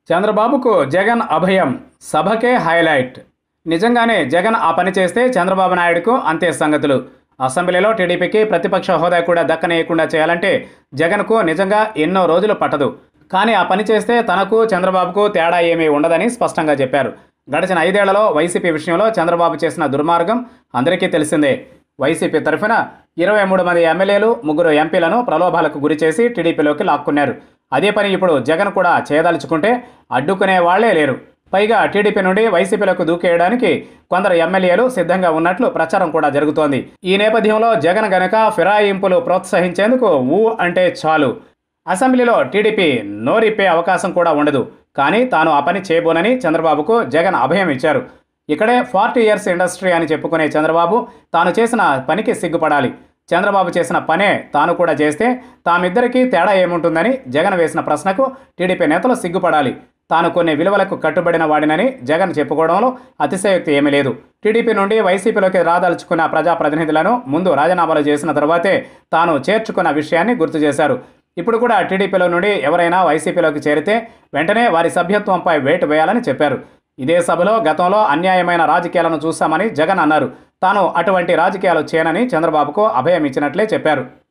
చంద్రబాబుకు జగన్ అభయం సభకే హైలైట్ నిజంగానే జగన్ ఆ పని చేస్తే చంద్రబాబు నాయుడుకు అంతే సంగతులు అసెంబ్లీలో టీడీపీకి ప్రతిపక్ష హోదా కూడా దక్కనేయకుండా చేయాలంటే జగన్కు నిజంగా ఎన్నో రోజులు పట్టదు కానీ ఆ పని చేస్తే తనకు చంద్రబాబుకు తేడా ఏమీ ఉండదని స్పష్టంగా చెప్పారు గడిచిన ఐదేళ్లలో వైసీపీ విషయంలో చంద్రబాబు చేసిన దుర్మార్గం అందరికీ తెలిసిందే వైసీపీ తరఫున ఇరవై మూడు మంది ఎమ్మెల్యేలు ముగ్గురు ఎంపీలను ప్రలోభాలకు గురిచేసి టీడీపీలోకి లాక్కున్నారు అదే పని ఇప్పుడు జగన్ కూడా చేయదలుచుకుంటే అడ్డుకునే వాళ్లే లేరు పైగా టీడీపీ నుండి వైసీపీలకు దూకేయడానికి కొందరు ఎమ్మెల్యేలు సిద్ధంగా ఉన్నట్లు ప్రచారం కూడా జరుగుతోంది ఈ నేపథ్యంలో జగన్ గనక ఫిరాయింపులు ప్రోత్సహించేందుకు ఊ అంటే చాలు అసెంబ్లీలో టీడీపీ నోరిప్పే అవకాశం కూడా ఉండదు కానీ తాను ఆ పని చేయబోనని చంద్రబాబుకు జగన్ అభయం ఇచ్చారు ఇక్కడే ఫార్టీ ఇయర్స్ ఇండస్ట్రీ అని చెప్పుకునే చంద్రబాబు తాను చేసిన పనికి సిగ్గుపడాలి చంద్రబాబు చేసిన పనే తాను కూడా చేస్తే తామిద్దరికీ తేడా ఏముంటుందని జగన్ వేసిన ప్రశ్నకు టీడీపీ నేతలు సిగ్గుపడాలి తాను కొన్ని విలువలకు కట్టుబడిన వాడినని జగన్ చెప్పుకోవడంలో అతిశయోక్తి ఏమీ లేదు టీడీపీ నుండి వైసీపీలోకి రాదలుచుకున్న ప్రజాప్రతినిధులను ముందు రాజీనామాలు చేసిన తర్వాతే తాను చేర్చుకున్న విషయాన్ని గుర్తు చేశారు ఇప్పుడు కూడా టీడీపీలో నుండి ఎవరైనా వైసీపీలోకి చేరితే వెంటనే వారి సభ్యత్వంపై వేటు వేయాలని చెప్పారు ఇదే సభలో గతంలో అన్యాయమైన రాజకీయాలను చూశామని జగన్ అన్నారు తాను అటువంటి రాజకీయాలు చేయనని చంద్రబాబుకు అభయం ఇచ్చినట్లే చెప్పారు